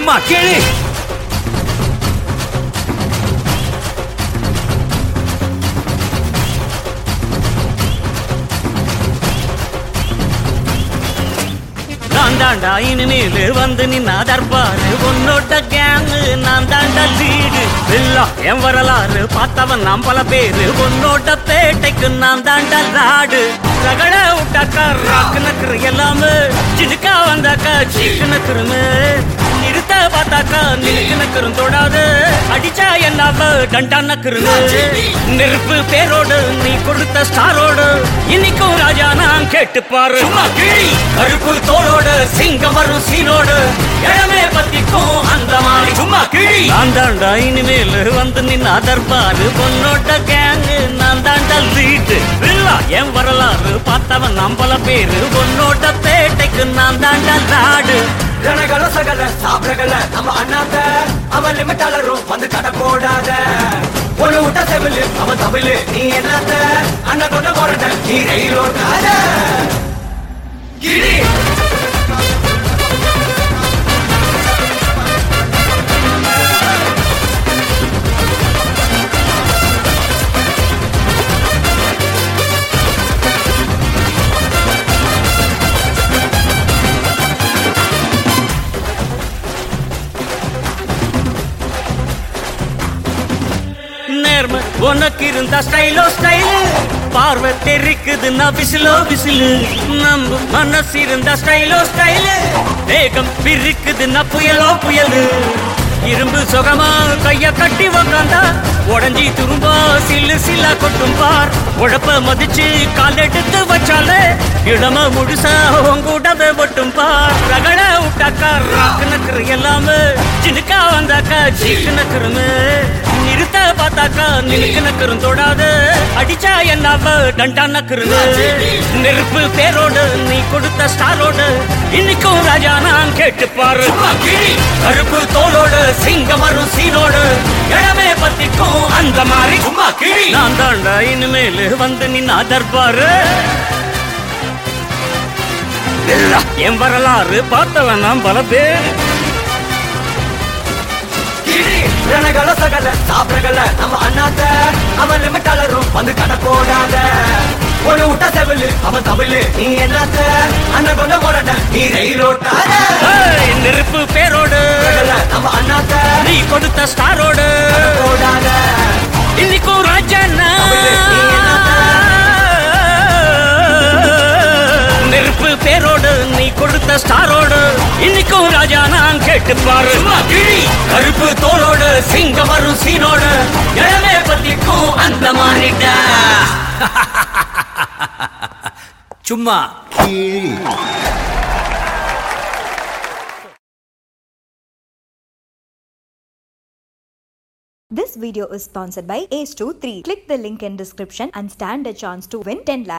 சும்மா கேளு நான் தாண்டா இனிமேலு வந்து நின்னா தர்பாரு உன்னோட கேங்கு நான் தாண்டா லீடு இல்லா என் வரலாறு பார்த்தவன் நாம் பல பேரு உன்னோட பேட்டைக்கு நான் தாண்டா லாடு ரகட விட்டாக்கா ராக்கு நக்கரு எல்லாமே சினுக்கா வந்தாக்கா சீக்கு நக்கருமே நிறுத்த பார்த்தாக்கா நிலுக்கு நக்கரும் தொடாது அடிச்சா என்னாவ டண்டா நக்கருமே நெருப்பு பேரோடு நீ கொடுத்த ஸ்டாரோடு இன்னைக்கும் ராஜா நான் கேட்டு பாரு கருப்பு தோளோடு சிங்கம் வரும் சீனோடு இடமே பத்திக்கும் அந்த மாதிரி சும்மா கிழி நான் தாண்டா இனிமேல் வந்து நின்னா தர்பாரு பொன்னோட்ட கேங்கு நான் தாண்டா லீட்டு இல்லா என் வரலாறு பார்த்தவன் நம்பல பேரு பொன்னோட்ட பேட்டைக்கு நான் தாண்டா நாடு ரணகள சகல சாப்பிடகல நம்ம அண்ணாத்த அவன் லிமிட்டாளரும் வந்து கடை போடாத ஒரு விட்ட செவிலு அவன் தமிழு நீ என்னத்த அண்ணன் கொண்ட போறத நீ ரயிலோட்டாத கிரி நேர்ம உனக்கு இருந்தா ஸ்டைலோ ஸ்டைலு பார்வை தெரிக்குதுன்னா விசிலோ விசிலு நம்ம மனசு இருந்தா ஸ்டைலோ ஸ்டைலு வேகம் பிரிக்குதுன்னா புயலோ புயலு இரும்பு சுகமா கைய கட்டி உக்காந்தா உடஞ்சி துரும்பா சில்லு சில்லா கொட்டும் பார் உழப்ப மதிச்சு கால் எடுத்து வச்சாலே இடம முழுசா உங்கூடவே ஒட்டும் பார் ரகட விட்டாக்கா ராக்கு நக்கரு எல்லாமே சினுக்கா வந்தாக்கா சீக்கு நக்கருமே நிறுத்த பார்த்தாக்கா நிலுக்கு நக்கரும் தொடாது அடிச்சா என்னாவ டண்டா நக்கருமே நெருப்பு பேரோடு நீ கொடுத்த ஸ்டாரோடு இன்னைக்கும் ராஜா நான் கேட்டு பாரு கருப்பு தோளோடு சிங்கம் வரும் சீனோடு இடமே பத்திக்கும் அந்த மாதிரி சும்மா கிழி நான் தாண்டா இனிமேல் வந்து நின்னா தர்பாரு என் வரலாறு பார்த்தவன் நான் பல பேர் கிரி ரணகள சகல சாப்பிடகல நம்ம அண்ணாத்த அவன் லிமிட்டாளரும் வந்து கடை போடாத ஒரு விட்ட செவிலு அவன் தமிழு நீ என்னத்த அண்ணன் கொண்ட போறத நீ ரயிலோட்டாத ஏய், நெருப்பு பேரோடு நம்ம அண்ணாத்த நீ கொடுத்த ஸ்டாரோடு போடாத இன்னைக்கும் ராஜாண்ணா நெருப்பு பேரோடு நீ கொடுத்த ஸ்டாரோடு இன்னைக்கும் ராஜா நான் கேட்டு பாரு கருப்பு தோளோடு சிங்கம் வரும் சீனோடு இடமே பத்திக்கும் அந்த மாதிரிடா சும்மா This video is sponsored by Ace23. Click the link in description and stand a chance to win 10 lakhs.